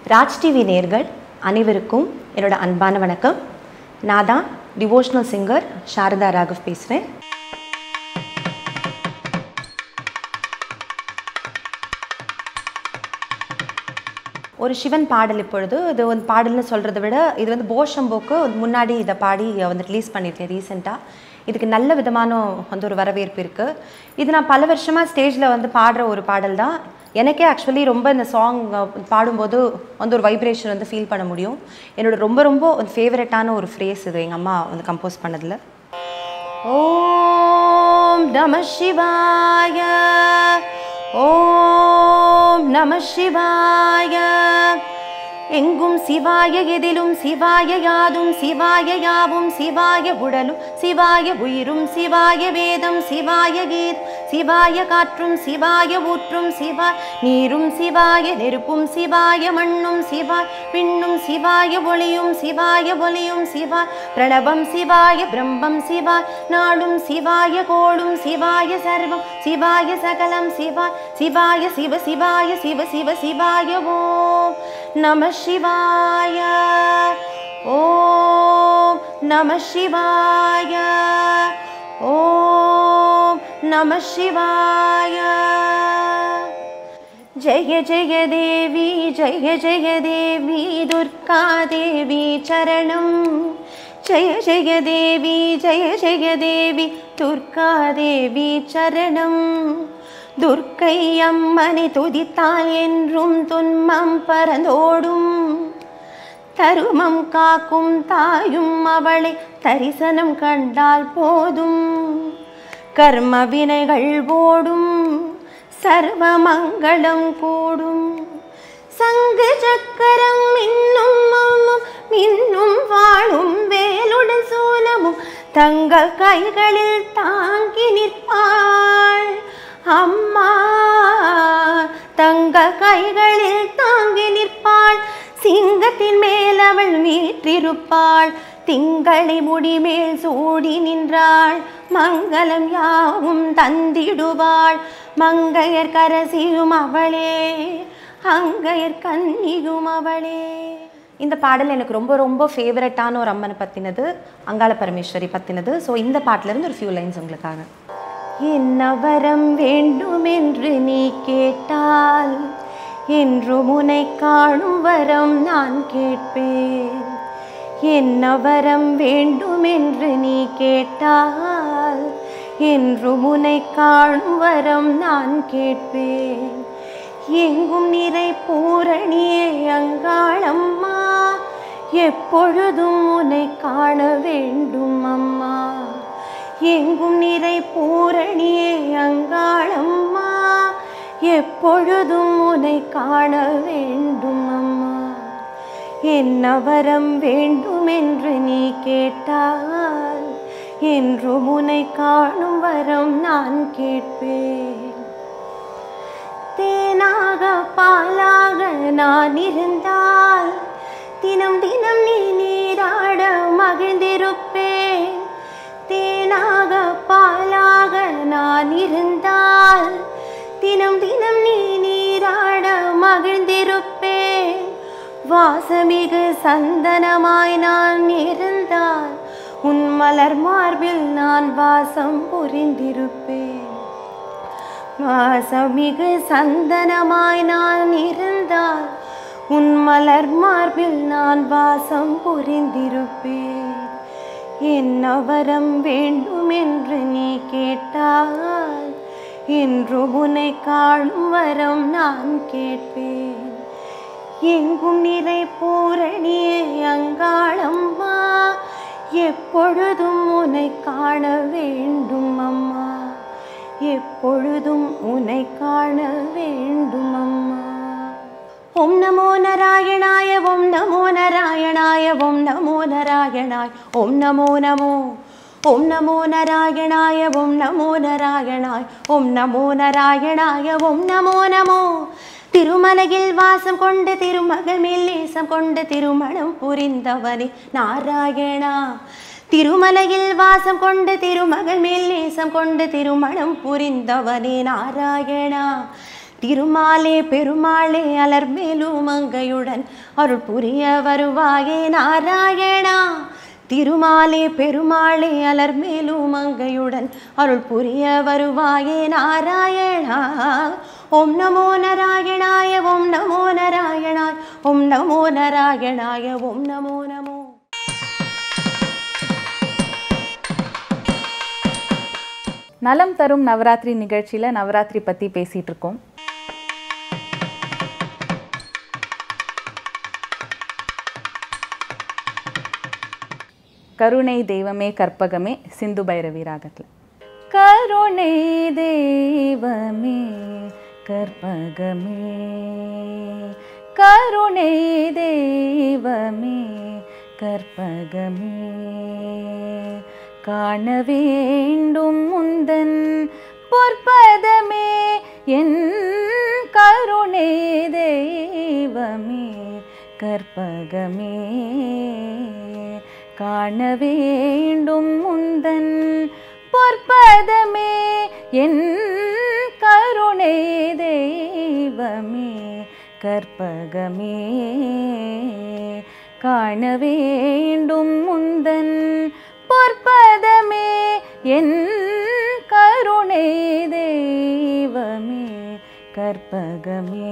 Raj TV நேர்கள் அனைவருக்கும் என்னோட அன்பான வணக்கம் நான் தான் டிவோஷனல் சிங்கர் சாரதா ராகவ் பேசுகிறேன் ஒரு சிவன் பாடல் இப்பொழுது இது வந்து பாடல்னு சொல்கிறத விட இது வந்து போஷம்போக்கு முன்னாடி இதை பாடி வந்து ரிலீஸ் பண்ணியிருக்கேன் ரீசெண்டாக இதுக்கு நல்ல விதமான வந்து ஒரு வரவேற்பு இருக்குது இது நான் பல வருஷமாக ஸ்டேஜில் வந்து பாடுற ஒரு பாடல் தான் எனக்கே ஆக்சுவலி ரொம்ப இந்த சாங் பாடும்போது வந்து ஒரு வைப்ரேஷன் வந்து ஃபீல் பண்ண முடியும் என்னோட ரொம்ப ரொம்ப ஃபேவரட்டான ஒரு ஃப்ரேஸ் இது எங்கள் அம்மா வந்து கம்போஸ் பண்ணதில் ஓம் நம சிவாய ஓம் நம சிவாய எங்கும் சிவாய எதிலும் சிவாய யாதும் சிவாய யாவும் சிவாய உடலும் சிவாய உயிரும் சிவாய வேதம் சிவாய கீத் சிவாய காற்றும் சிவாய ஊற்றும் சிவாய் நீரும் சிவாய நெருப்பும் சிவாய மண்ணும் சிவாய் விண்ணும் சிவாய ஒளியும் சிவாய ஒளியும் சிவாய் பிரணவம் சிவாய பிரம்மம் சிவாய் நாடும் சிவாய கோளும் சிவாய சர்வம் சிவாய சகலம் சிவாய் சிவாய சிவ சிவாய சிவ சிவ சிவாய ஓம் நம சிவாய ஓம் நம சிவாய ஓம் நம சிவாய जय जय देवी जय जय देवी दुर्गा देवी चरणं जय जय देवी जय जय देवी दुर्गा देवी சரணம் துர்க்கை அம்மனை துதித்தால் என்றும் துன்பம் பறந்தோடும் தருமம் காக்கும் தாயும் அவளை தரிசனம் கண்டால் போதும் கர்ம வினைகள் ஓடும் சர்வ மங்களம் கூடும் சங்கு சக்கரம் இன்னும் மம்மும் மின்னும் வாழும் வேலுடன் சூலமும் தங்கள் கைகளில் தாங்கி நிற்பாள் அம்மா தங்கள் கைகளில் தாங்கி நிற்பாள் சிங்கத்தின் மேல் அவள் வீற்றிருப்பாள் திங்களை முடிமேல் சூடி நின்றாள் மங்களம் யாவும் தந்திடுவாள் மங்கையர் கரசியும் அவளே அங்கையர் கன்னியும் அவளே இந்த பாடல் எனக்கு ரொம்ப ரொம்ப ஃபேவரட்டான ஒரு அம்மனை பற்றினது அங்காள பரமேஸ்வரி பற்றினது ஸோ இந்த பாட்டிலேருந்து ஒரு ஃபியூ லைன்ஸ் உங்களுக்காக என்ன வரம் வேண்டும் என்று நீ கேட்டால் என்று முனை காணும் வரம் நான் கேட்பேன் என்ன வரம் வேண்டும் என்று நீ கேட்டால் என்று முனை காணும் வரம் நான் கேட்பேன் எங்கும் நிறை பூரணியே அங்காளம்மா எப்பொழுதும் உன்னை காண வேண்டும் அம்மா எங்கும் நிறை பூரணியே அங்காளம்மா எப்பொழுதும் உன்னை காண வேண்டும் அம்மா என்ன வரம் வேண்டும் என்று நீ கேட்டால் என்று உன்னை காணும் வரம் நான் கேட்பேன் தேனாக பாலாக நான் இருந்தால் தினம் தினம் நீ நீராட மகிழ்ந்திருப்பேன் தேனாக பாலாக நான் இருந்தால் தினம் தினம் நீ நீராட மகிழ்ந்திருப்பேன் வாசமிகு சந்தனமாய் நான் இருந்தால் உன் மலர் மார்பில் நான் வாசம் புரிந்திருப்பேன் வாசமிகு சந்தனமாய் நான் இருந்தால் உன் மலர் மார்பில் நான் வாசம் புரிந்திருப்பேன் என்ன வரம் வேண்டும் என்று நீ கேட்டால் என்று உன்னை காணும் வரம் நான் கேட்பேன் எங்கும் நிறை பூரணியே அங்காளம்மா எப்பொழுதும் உன்னை காண வேண்டும் அம்மா எப்பொழுதும் உன்னை காண வேண்டும் அம்மா ஓம் நமோ நாராயணாய ஓம் நமோ நாராயணாய ஓம் நமோ நாராயணாய் ஓம் நமோ நமோ ஓம் நமோ நாராயணாய ஓம் நமோ நாராயணாய் ஓம் நமோ நாராயணாய ஓம் நமோ நமோ திருமலையில் வாசம் கொண்டு திருமகள் மேல் நேசம் கொண்டு திருமணம் புரிந்தவனே நாராயணா திருமலையில் வாசம் கொண்டு திருமகள் மேல் நேசம் கொண்டு திருமணம் புரிந்தவனே நாராயணா திருமாலே பெருமாளே அலர்மேலும் மங்கையுடன் அருள் புரிய வருவாயே நாராயணா திருமாலே பெருமாளே அலர்மேலும் மங்கையுடன் அருள் புரிய வருவாயே நாராயணா ஓம் நமோ நாராயணாய ஓம் நமோ நாராயணாய் ஓம் நமோ நாராயணாய ஓம் நமோ நமோ நலம் தரும் நவராத்திரி நிகழ்ச்சியில் நவராத்திரி பற்றி பேசிகிட்டு இருக்கோம் கருணை தெய்வமே கற்பகமே சிந்து பைரவி ராகத்தில் கருணை தெய்வமே கற்பகமே கருணை தெய்வமே கற்பகமே காண வேண்டும் முந்தன் பொற்பதமே என் கருணை தெய்வமே கற்பகமே காண வேண்டும் முந்தன் பொற்பதமே என் கருணை தெய்வமே கற்பகமே காண வேண்டும் முந்தன் பொற்பதமே என் கருணை தெய்வமே கற்பகமே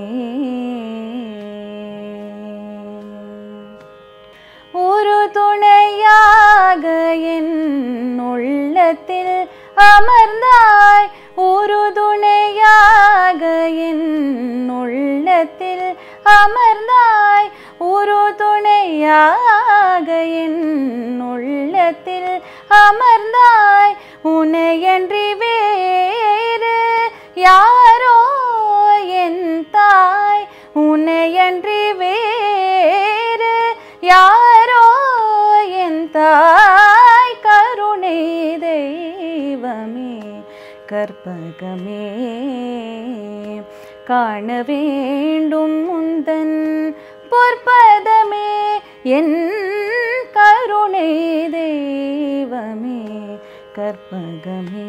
ஒரு துணையாக என் உள்ளத்தில் அமர்ந்தாய் ஒரு துணையாக என் உள்ளத்தில் அமர்ந்தாய் ஒரு துணையாக என் உள்ளத்தில் அமர்ந்தாய் உனையன்றி வேறு யாரோ என் தாய் உனையன்றி வேறு யாரோ என் தாய் கருணை தெய்வமே கற்பகமே காண வேண்டும் முந்தன் பொற்பதமே என் கருணை தெய்வமே கற்பகமே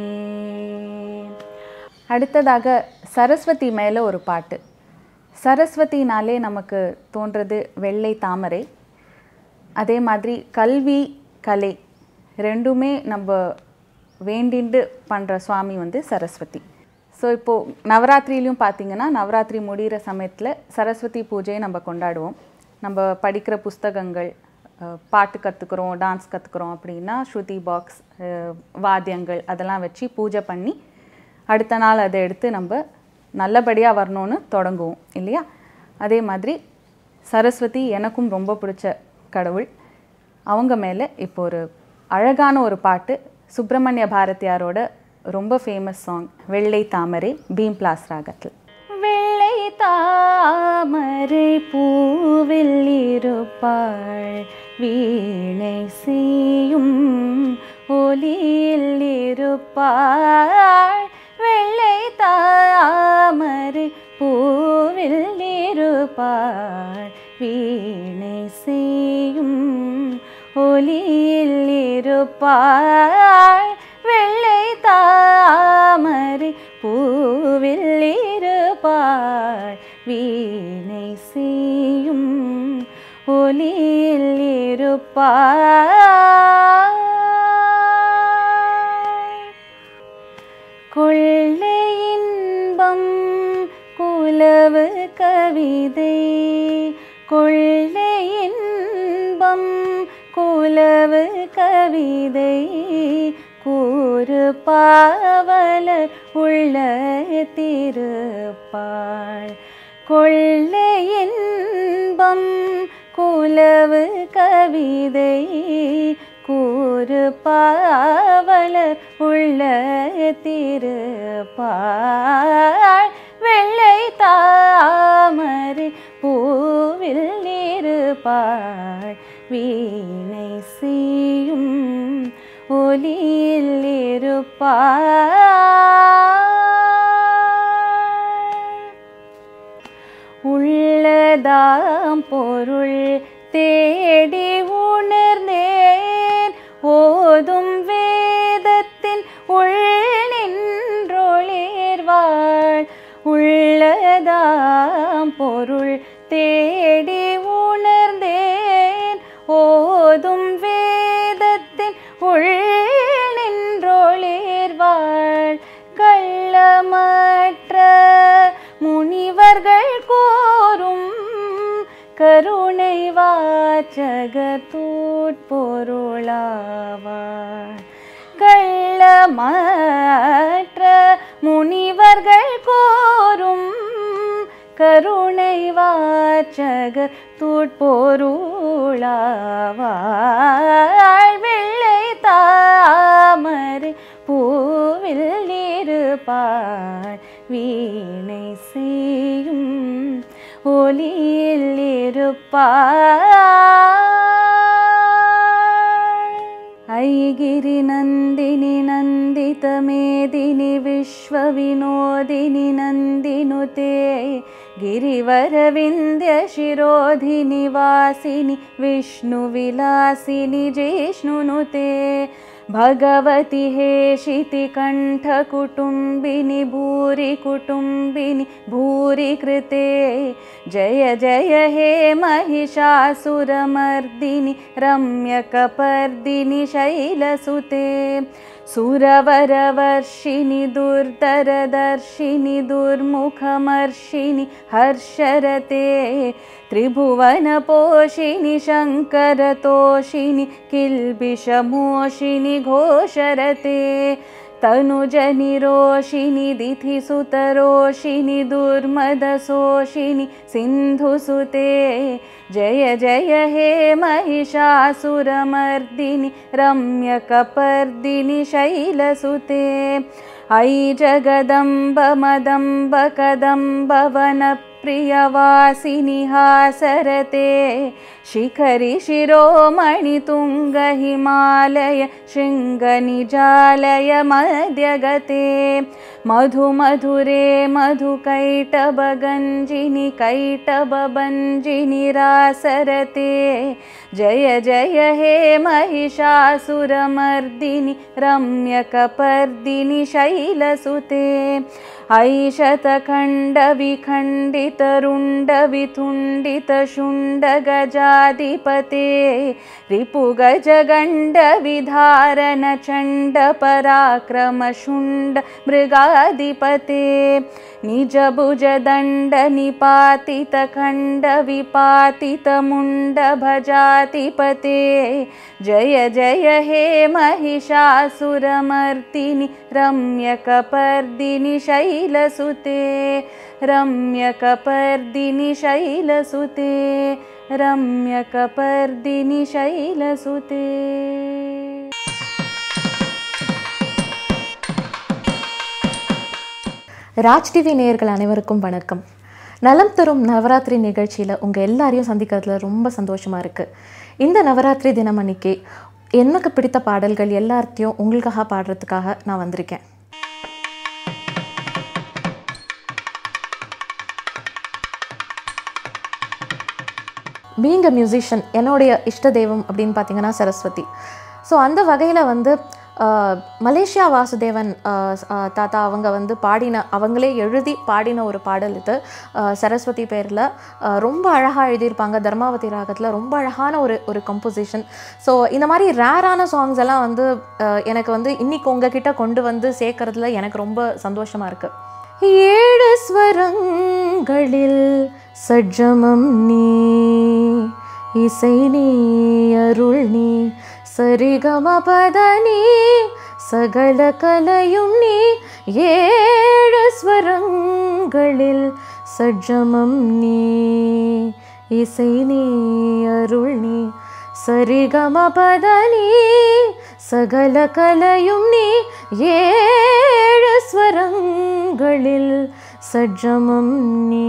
அடுத்ததாக சரஸ்வதி மேலே ஒரு பாட்டு சரஸ்வதினாலே நமக்கு தோன்றது வெள்ளை தாமரை அதே மாதிரி கல்வி கலை ரெண்டுமே நம்ம வேண்டிண்டு பண்ணுற சுவாமி வந்து சரஸ்வதி ஸோ இப்போது நவராத்திரிலையும் பார்த்தீங்கன்னா நவராத்திரி முடிகிற சமயத்தில் சரஸ்வதி பூஜையை நம்ம கொண்டாடுவோம் நம்ம படிக்கிற புஸ்தகங்கள் அஹ், பாட்டு கற்றுக்குறோம் டான்ஸ் கற்றுக்குறோம் அப்படின்னா ஸ்ருதி பாக்ஸ் வாத்தியங்கள் அதெல்லாம் வச்சு பூஜை பண்ணி அடுத்த நாள் அதை எடுத்து நம்ம நல்லபடியாக வரணும்னு தொடங்குவோம் இல்லையா அதே மாதிரி சரஸ்வதி எனக்கும் ரொம்ப பிடிச்ச கடவுள் அவங்க மேலே இப்போ ஒரு அழகான ஒரு பாட்டு சுப்பிரமணிய பாரதியாரோட ரொம்ப ஃபேமஸ் சாங் வெள்ளை தாமரை பீம் பிளாஸ் ராகத்தில் வெள்ளை தாமரை பூவில் இருப்பாள் வீணை செய்யும் ஒலியில் இருப்பாள் வெள்ளை தாமரை பூவில் இருப்பாள் வீணை செய்யும் ஒலியில் இருப்பாள் வெள்ளை தாமரை பூவில் இருப்பாள் வீணை செய்யும் ஒலியில் இருப்பாள் கொள்ளை இன்பம் குலவு கவிதை கொள்ளை இன்பம் குலவு கவிதை கூறு பாவலர் உள்ள திருப்பாள் கொள்ளை இன்பம் குலவு கவிதை கூறு பாவலர் உள்ள திருப்பாள் வெள்ளை தாமரை பூவில் இருப்பாள் வீணை செய்யும் ஒலியில் இருப்பாள் உள்ளதாம் பொருள் தேடி உணர்ந்தேன் ஓதும் வேதத்தின் உள் நின்றொளிர்வாள் உள்ளதாம் தேடி உணர்ந்தேன் ஓதும் வேதத்தின் உள் நின்றொளிர்வாள் கள்ளமற்ற முனிவர்கள் கோரும் கருணை வாச்சகத்தூட்பொருளாவார் கள்ளமற்ற முனிவர்கள் கோரும் கருணை வாச்சக தூட்பொருளாவாள் வெள்ளை தாமரை பூவில் இருப்பாள் வீணை செய்யும் ஒலியில் இருப்பாள் ऐगिरि नन्दिनि नन्दितमेदिनि विश्वविनोदिनि नन्दिनुते गिरिवरविन्द्यशिरोधिनि वासिनि विष्णुविलासिनि जिष्णुनुते भगवति हेशिति कण्ठकुटुम्बिनि भूरि कुटुम्बिनि भूरि कृते जय जय हे महिषासुरमर्दिनि रम्यकपर्दिनि शैलसुते सुरवरवर्षिणि दुर्धरदर्शिनि दुर्मुखमर्षिणि हर्षरते त्रिभुवनपोषिणि शङ्करतोषिणि किल्बिषमोषिणि घोषरते तनुजनिरोषिणि दिथिसुतरोषिणि दुर्मदशोषिनि सिन्धुसुते जय जय हे महिषासुरमर्दिनि रम्यकपर्दिनि शैलसुते अयि जगदम्ब मदम्ब कदम्ब वनप्रियवासिनि हासरते शिखरि शिरोमणि तुङ्गहिमालय शृङ्गनिजालय मध्यगते मधुमधुरे मधुकैटभगञ्जिनि कैटभञ्जिनि रासरते जय जय हे महिषासुरमर्दिनि रम्यकपर्दिनि शैलसुते ऐशतखण्डविखण्डितरुण्डवितुण्डितशुण्डगजाधिपते रिपुगजगण्डविधारणचण्डपराक्रमशुण्ड मृगाधिपते निजभुजदण्डनिपातितखण्डविपातितमुण्डभजातिपते जय जय हे महिषासुरमर्दिनि रम्यकपर्दिनि शैलसुते रम्यकपर्दिनि शैलसुते रम्यकपर्दिनि शैलसुते ராஜ் டிவி நேயர்கள் அனைவருக்கும் வணக்கம் நலம் தரும் நவராத்திரி நிகழ்ச்சியில் உங்கள் எல்லாரையும் சந்திக்கிறதுல ரொம்ப சந்தோஷமாக இருக்குது இந்த நவராத்திரி தினம் அன்னைக்கு எனக்கு பிடித்த பாடல்கள் எல்லாத்தையும் உங்களுக்காக பாடுறதுக்காக நான் வந்திருக்கேன் பீங் அ மியூசிஷியன் என்னுடைய இஷ்ட தெய்வம் அப்படின்னு பார்த்தீங்கன்னா சரஸ்வதி ஸோ அந்த வகையில் வந்து ஆஹ், மலேசியா வாசுதேவன் ஆஹ், ஆஹ், தாத்தா அவங்க வந்து பாடின அவங்களே எழுதி பாடின ஒரு பாடல் இது ஆஹ், சரஸ்வதி பேரில் ரொம்ப அழகாக எழுதியிருப்பாங்க தர்மாவதி ராகத்தில் ரொம்ப அழகான ஒரு ஒரு கம்போசிஷன் ஸோ இந்த மாதிரி ரேரான சாங்ஸ் எல்லாம் வந்து ஆஹ், எனக்கு வந்து இன்னைக்கு உங்ககிட்ட கொண்டு வந்து சேர்க்கறதுல எனக்கு ரொம்ப சந்தோஷமாக இருக்குது ஏழு ஸ்வரங்களில் சஜ்ஜமம் நீ இசை நீ அருள் நீ சரிகம பத நீ சகல கலையும் நீ ஏழு ஸ்வரங்களில் சஜ்ஜமம் நீ இசை நீ அருள் நீ சரிகம பத நீ சகல கலையும் நீ ஏழு ஸ்வரங்களில் சஜ்ஜமம் நீ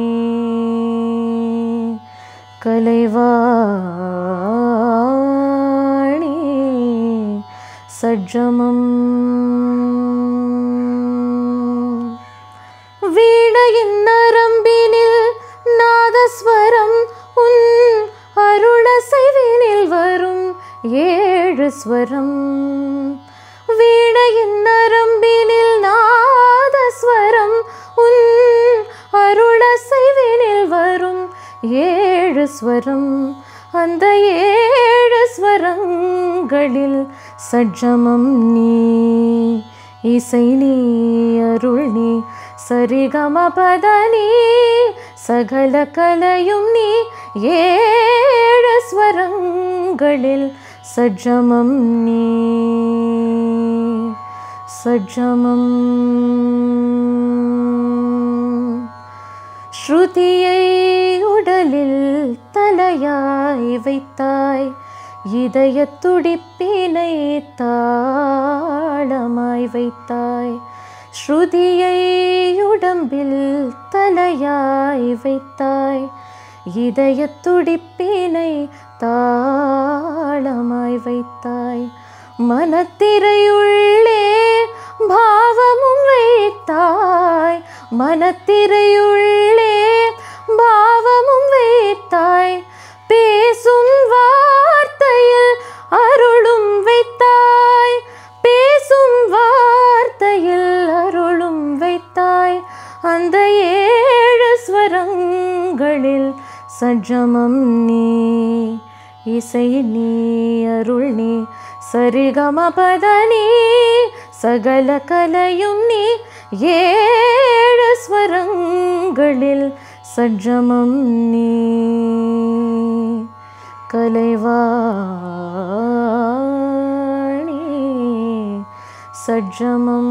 கலைவாணி சஜ்ஜமம் வீணையின் நரம்பினில் நாதஸ்வரம் உன் அருளசைவினில் வரும் ஏழு ஸ்வரம் வீணையின் நரம்பினில் நாதஸ்வரம் உன் அருளசைவினில் வரும் ஏழு ஸ்வரம் அந்த ஏழு ஸ்வரங்களில் சட்சமம் நீ இசை நீ அருள் நீ சரிகம பத நீ சகல கலையும் நீ ஏழு ஸ்வரங்களில் சட்சமம் நீ சட்சமம் ஸ்ருதியை உடலில் தலையாய் வைத்தாய் இதய துடிப்பினை தாளமாய் வைத்தாய் ஸ்ருதியை உடம்பில் தலையாய் வைத்தாய் இதய துடிப்பினை தாளமாய் வைத்தாய் மனத்திரையுள்ளே பாவமும் வைத்தாய் மனத்திரையுள்ளே பாவமும் வைத்தாய் பேசும் வார்த்தையில் அருளும் வைத்தாய் பேசும் வார்த்தையில் அருளும் வைத்தாய் அந்த ஏழு ஸ்வரங்களில் சஜமம் நீ இசை நீ அருள் நீ சரிகம பத நீ சகல கலையும் நீ ஏழு ஸ்வரங்களில் சஜமம் நீ கலைவாணி சஜமம்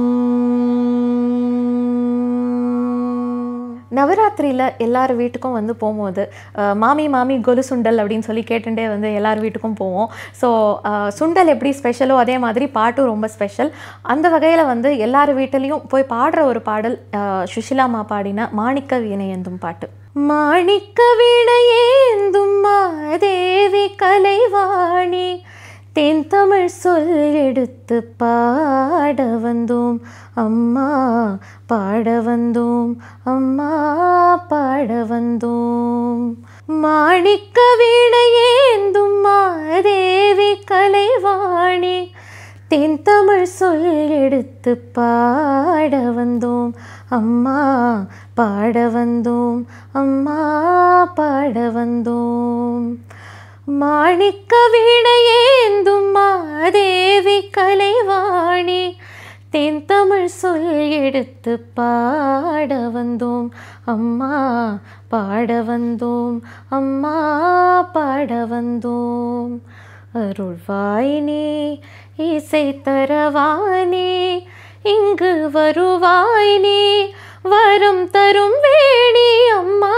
நவராத்திரியில் எல்லார் வீட்டுக்கும் வந்து போகும்போது அஹ், மாமி மாமி கொலு சுண்டல் அப்படின்னு சொல்லி கேட்டுட்டே வந்து எல்லார் வீட்டுக்கும் போவோம் ஸோ சுண்டல் எப்படி ஸ்பெஷலோ அதே மாதிரி பாட்டும் ரொம்ப ஸ்பெஷல் அந்த வகையில் வந்து எல்லார் வீட்டிலையும் போய் பாடுற ஒரு பாடல் அஹ், சுஷிலாமா பாடின மாணிக்க வீணையந்தும் பாட்டு மாணிக்க வீணையேந்தும் மாதேவி கலைவாணி தென் தமிழ் சொல் எடுத்து பாட வந்தோம் அம்மா பாட வந்தோம் அம்மா பாட வந்தோம் மாணிக்க வீணையேந்தும் மாதேவி கலைவாணி தென் தமிழ் சொல் எடுத்து பாட வந்தோம் அம்மா பாட வந்தோம் அம்மா பாட வந்தோம் மாணிக்க வீணையேந்தும் மாதேவி கலைவாணி தென் தமிழ் சொல் எடுத்து பாட வந்தோம் அம்மா பாட வந்தோம் அம்மா பாட வந்தோம் அருள்வாயினே இசை தரவானே இங்கு வருவாயினே வரம் தரும் வேணி அம்மா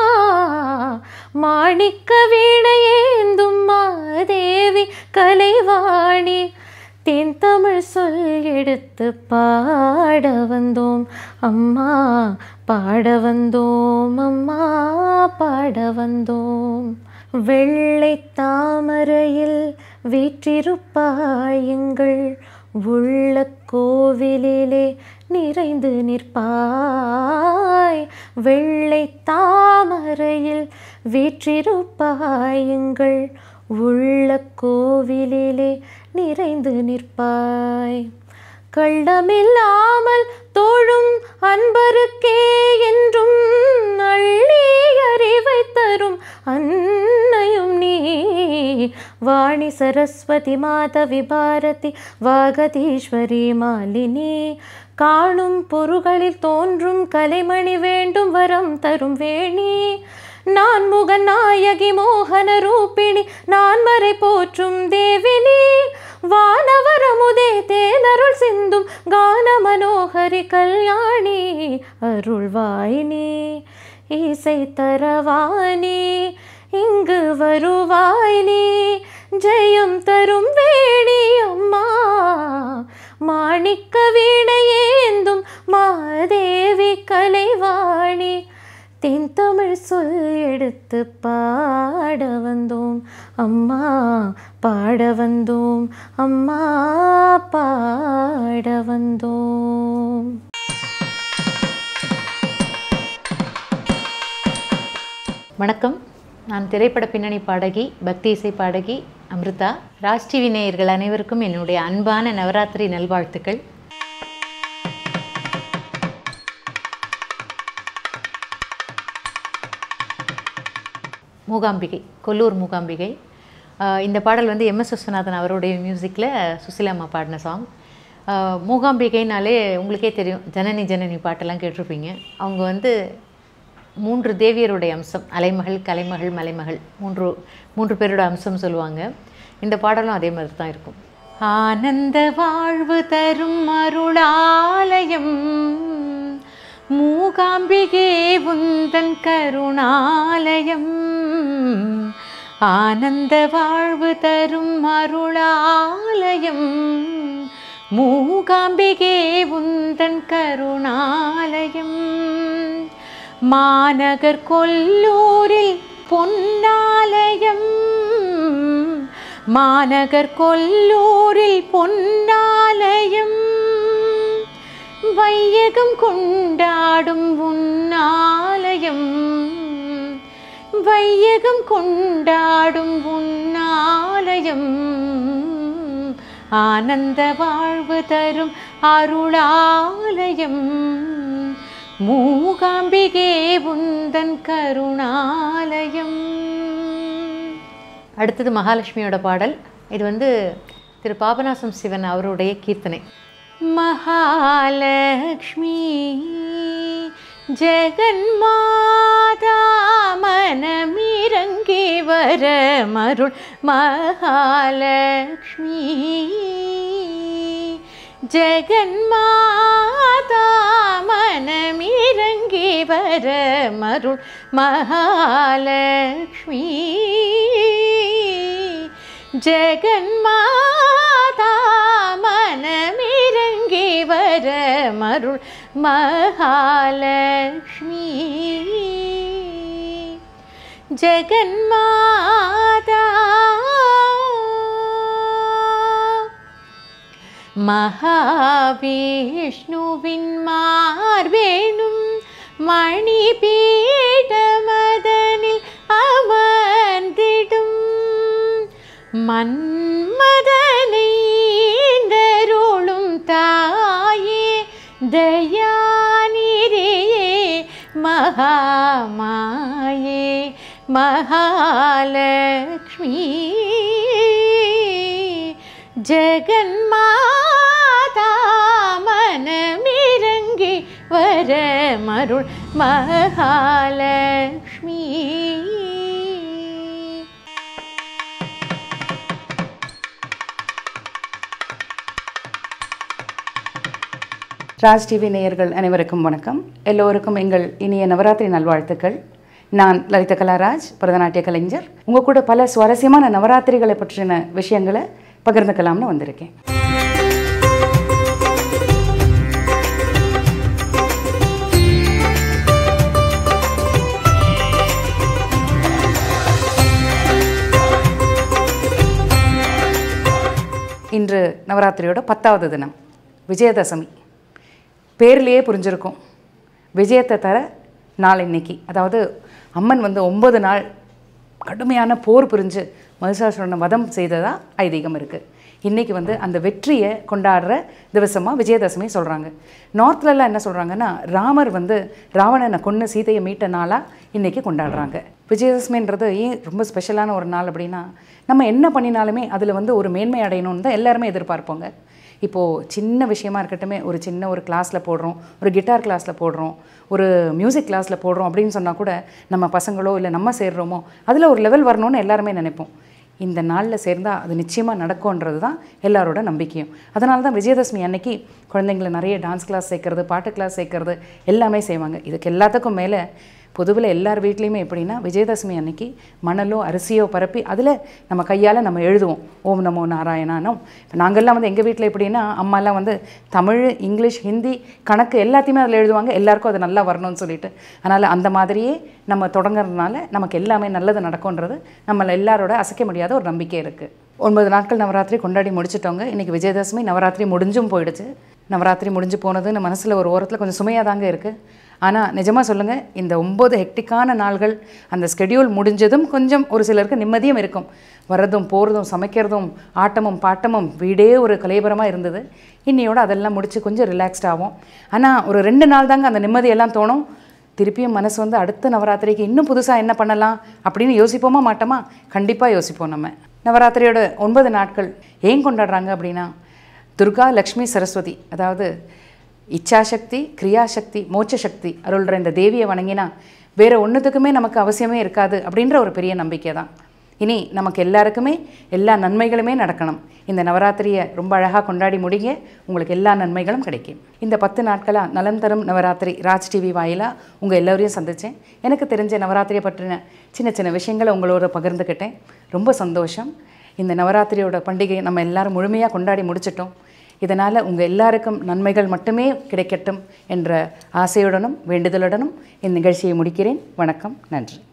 மாணிக்க வீணையேந்தும் மாதேவி கலைவாணி தென் தமிழ் சொல் எடுத்து பாட வந்தோம் அம்மா பாட வந்தோம் அம்மா பாட வந்தோம் வெள்ளை தாமரையில் வீற்றிருப்பாய் எங்கள் உள்ள கோவிலிலே நிறைந்து நிற்பாய் வெள்ளை தாமரையில் வீற்றிருப்பாய் எங்கள் உள்ள கோவிலிலே நிறைந்து நிற்பாய் கள்ளமில்லாமல் தோழும் அன்பருக்கே என்றும் அள்ளி அறிவை தரும் அன்னையும் நீ வாணி சரஸ்வதி மாதவி பாரதி வாகதீஸ்வரி மாலினி காணும் பொருள்களில் தோன்றும் கலைமணி வேண்டும் வரம் தரும் வேணி நான் முக நாயகி மோகன ரூபிணி நான் மறை போற்றும் தேவினி வானவரமுதே தேனருள் சிந்தும் கான மனோகரி கல்யாணி அருள்வாயினி இசை தரவானி இங்கு வருவாயினி ஜெயம் தரும் வேணி அம்மா மாணிக்க வீணையேந்தும் மாதேவி கலைவாணி தென் தமிழ் சொல் எடுத்து பாட வந்தோம் அம்மா பாட வந்தோம் அம்மா பாட வந்தோம் வணக்கம் நான் திரைப்பட பின்னணி பாடகி பக்தி இசை பாடகி அமிர்தா ராஜ் டிவி நேயர்கள் அனைவருக்கும் என்னுடைய அன்பான நவராத்திரி நல்வாழ்த்துக்கள் மூகாம்பிகை கொல்லூர் மூகாம்பிகை ஆஹ் இந்த பாடல் வந்து எம் எஸ் விஸ்வநாதன் அவருடைய மியூசிக்கில் சுசிலா அம்மா பாடின சாங் மூகாம்பிகைனாலே உங்களுக்கே தெரியும் ஜனனி ஜனனி பாட்டெல்லாம் கேட்டிருப்பீங்க அவங்க வந்து மூன்று தேவியருடைய அம்சம் அலைமகள் கலைமகள் மலைமகள் மூன்று மூன்று பேரோட அம்சம் சொல்லுவாங்க இந்த பாடலும் அதே மாதிரி தான் இருக்கும் ஆனந்த வாழ்வு தரும் அருளாலயம் மூகாம்பிகே உந்தன் கருணாலயம் ஆனந்த வாழ்வு தரும் அருளாலயம் மூகாம்பிகே உந்தன் கருணாலயம் மாநகர் கொல்லூரில் பொன்னாலயம் மாநகர் கொல்லூரில் பொன்னாலயம் வையகம் கொண்டாடும் உன்னாலயம் வையகம் கொண்டாடும் உன்னாலயம் ஆனந்த வாழ்வு தரும் அருளாலயம் மூகாம்பிகே உந்தன் கருணாலயம் அடுத்தது மகாலட்சுமியோட பாடல் இது வந்து திரு பாபநாசம் சிவன் அவருடைய கீர்த்தனை மகாலட்சுமி ஜெகன்மாதா மனமிறங்கி வர மருள் மகாலட்சுமி ஜெகன்மாதா மனமிறங்கி வர மருள் மகாலட்சுமி ஜெகன்மாதா மனமிறங்கி வர மருள் மகாலட்சுமி ஜெகன்மாதா மகாவிஷ்ணுவின் மார்வேணும் மணிபீடமதனில் அமர்ந்திடும் மன்மதனை தருளும் தாயே தயாநிதியே மகாமாயே மகாலட்சுமி ஜெகன்மாதா மனமிறங்கி வர மருள் மகாலட்சுமி ராஜ் டிவி நேயர்கள் அனைவருக்கும் வணக்கம் எல்லோருக்கும் எங்கள் இனிய நவராத்திரி நல்வாழ்த்துக்கள் நான் லலித கலாராஜ் பரதநாட்டிய கலைஞர் உங்கள் கூட பல சுவாரஸ்யமான நவராத்திரிகளை பற்றின விஷயங்களை பகிர்ந்துக்கலாம்னு வந்திருக்கேன் இன்று நவராத்திரியோட பத்தாவது தினம் விஜயதசமி பேர்லேயே புரிஞ்சிருக்கும் விஜயத்தை தர நாள் இன்னைக்கு அதாவது அம்மன் வந்து ஒன்பது நாள் கடுமையான போர் புரிஞ்சு மகிஷாசுரனை வதம் செய்ததா ஐதீகம் இருக்குது இன்றைக்கி வந்து அந்த வெற்றியை கொண்டாடுற திவசமாக விஜயதசமி சொல்கிறாங்க நார்த்லலாம் என்ன சொல்கிறாங்கன்னா ராமர் வந்து ராவணனை கொன்று சீதையை மீட்ட நாளாக இன்றைக்கி கொண்டாடுறாங்க விஜயதசமின்றது ஏன் ரொம்ப ஸ்பெஷலான ஒரு நாள் அப்படின்னா நம்ம என்ன பண்ணினாலுமே அதில் வந்து ஒரு மேன்மை அடையணும்னு தான் எல்லாருமே எதிர்பார்ப்போங்க இப்போது சின்ன விஷயமா இருக்கட்டுமே ஒரு சின்ன ஒரு கிளாஸில் போடுறோம் ஒரு கிட்டார் கிளாஸில் போடுறோம் ஒரு மியூசிக் கிளாஸில் போடுறோம் அப்படின்னு சொன்னால் கூட நம்ம பசங்களோ இல்லை நம்ம சேர்றோமோ அதில் ஒரு லெவல் வரணும்னு எல்லாருமே நினைப்போம் இந்த நாளில் சேர்ந்தால் அது நிச்சயமாக நடக்கும்ன்றது தான் எல்லாரோட நம்பிக்கையும் அதனால தான் விஜயதசமி அன்னைக்கு குழந்தைங்களை நிறைய டான்ஸ் கிளாஸ் சேர்க்கறது பாட்டு கிளாஸ் சேர்க்கறது எல்லாமே செய்வாங்க இதுக்கு எல்லாத்துக்கும் மேலே பொதுவில் எல்லார் வீட்லேயுமே எப்படின்னா விஜயதசமி அன்னைக்கு மணலோ அரிசியோ பரப்பி அதில் நம்ம கையால் நம்ம எழுதுவோம் ஓம் நமோ நாராயணானும் இப்போ நாங்கள்லாம் வந்து எங்கள் வீட்டில் எப்படின்னா அம்மாலாம் வந்து தமிழ் இங்கிலீஷ் ஹிந்தி கணக்கு எல்லாத்தையுமே அதில் எழுதுவாங்க எல்லாருக்கும் அது நல்லா வரணும்னு சொல்லிட்டு அதனால் அந்த மாதிரியே நம்ம தொடங்குறதுனால நமக்கு எல்லாமே நல்லது நடக்கும்ன்றது நம்மள எல்லாரோட அசைக்க முடியாத ஒரு நம்பிக்கை இருக்குது ஒன்பது நாட்கள் நவராத்திரி கொண்டாடி முடிச்சிட்டோங்க இன்றைக்கி விஜயதசமி நவராத்திரி முடிஞ்சும் போயிடுச்சு நவராத்திரி முடிஞ்சு போனதுன்னு மனசில் ஒரு ஓரத்தில் கொஞ்சம் சுமையாக தாங்க இருக்குது ஆனால் நிஜமாக சொல்லுங்கள் இந்த ஒம்பது ஹெக்டிக்கான நாள்கள் அந்த ஸ்கெடியூல் முடிஞ்சதும் கொஞ்சம் ஒரு சிலருக்கு நிம்மதியும் இருக்கும் வர்றதும் போகிறதும் சமைக்கிறதும் ஆட்டமும் பாட்டமும் வீடே ஒரு கலைபரமாக இருந்தது இன்னையோட அதெல்லாம் முடித்து கொஞ்சம் ரிலாக்ஸ்ட் ஆகும் ஆனால் ஒரு ரெண்டு நாள் தாங்க அந்த நிம்மதியெல்லாம் தோணும் திருப்பியும் மனசு வந்து அடுத்த நவராத்திரிக்கு இன்னும் புதுசாக என்ன பண்ணலாம் அப்படின்னு யோசிப்போமா மாட்டோமா கண்டிப்பாக யோசிப்போம் நம்ம நவராத்திரியோட ஒன்பது நாட்கள் ஏன் கொண்டாடுறாங்க அப்படின்னா துர்கா லக்ஷ்மி சரஸ்வதி அதாவது இச்சாசக்தி கிரியாசக்தி மோட்சசக்தி அருள்ற இந்த தேவியை வணங்கினா வேற ஒன்றுத்துக்குமே நமக்கு அவசியமே இருக்காது அப்படின்ற ஒரு பெரிய நம்பிக்கை தான் இனி நமக்கு எல்லாருக்குமே எல்லா நன்மைகளுமே நடக்கணும் இந்த நவராத்திரியை ரொம்ப அழகாக கொண்டாடி முடிங்க உங்களுக்கு எல்லா நன்மைகளும் கிடைக்கும் இந்த பத்து நாட்களாக நலம் தரும் நவராத்திரி ராஜ் டிவி வாயிலாக உங்கள் எல்லோரையும் சந்தித்தேன் எனக்கு தெரிஞ்ச நவராத்திரியை பற்றின சின்ன சின்ன விஷயங்களை உங்களோட பகிர்ந்துக்கிட்டேன் ரொம்ப சந்தோஷம் இந்த நவராத்திரியோட பண்டிகை நம்ம எல்லாரும் முழுமையாக கொண்டாடி முடிச்சிட்டோம் இதனால் உங்கள் எல்லாருக்கும் நன்மைகள் மட்டுமே கிடைக்கட்டும் என்ற ஆசையுடனும் வேண்டுதலுடனும் இந்த நிகழ்ச்சியை முடிக்கிறேன் வணக்கம் நன்றி